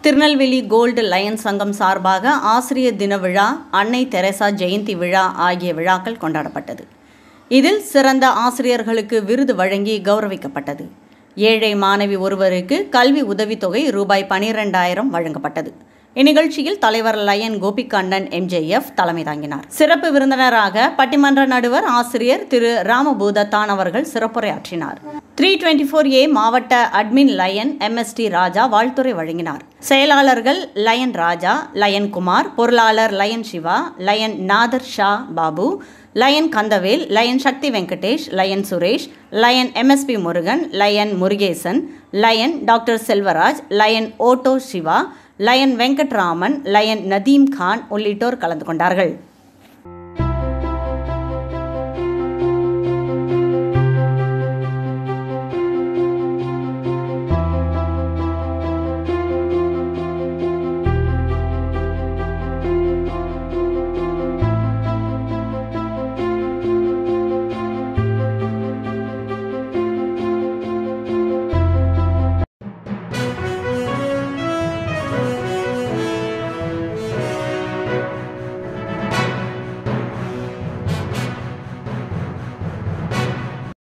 Tirunelveli gold line சங்கம் சார்பாக ஆசிரியர் தின விழா அன்னை தெரசா ஜெயந்தி விழா ஆகிய விழாக்கள் கொண்டாடப்பட்டது இதில் சிறந்த ஆசிரியர்களுக்கு விருது வழங்கி கௌரவிக்கப்பட்டது ஏழை மாணவி ஒருவருக்கு கல்வி உதவித்தொகை ரூபாய் பனிரெண்டாயிரம் வழங்கப்பட்டது இந்நிகழ்ச்சியில் தலைவர் லயன் கோபிகண்ணன் எம்ஜேஎஃப் தலைமை தாங்கினார் சிறப்பு விருந்தினராக பட்டிமன்ற நடுவர் ஆசிரியர் திரு ராமபூதத்தான் அவர்கள் சிறப்புரையாற்றினார் த்ரீ டுவெண்ட்டி ஃபோர் ஏ மாவட்ட அட்மின் லயன் எம்எஸ்டி ராஜா வாழ்த்துரை வழங்கினார் செயலாளர்கள் லயன் ராஜா லயன் குமார் பொருளாளர் lion Siva lion Nathar Shah Babu lion Kandavel lion Sakthi Venkatesh lion Suresh lion MSP Murugan lion Murugesan lion doctor Selvaraj lion auto Siva lion Venkatraman lion Nadeem Khan உள்ளிட்டோர் கலந்து கொண்டார்கள்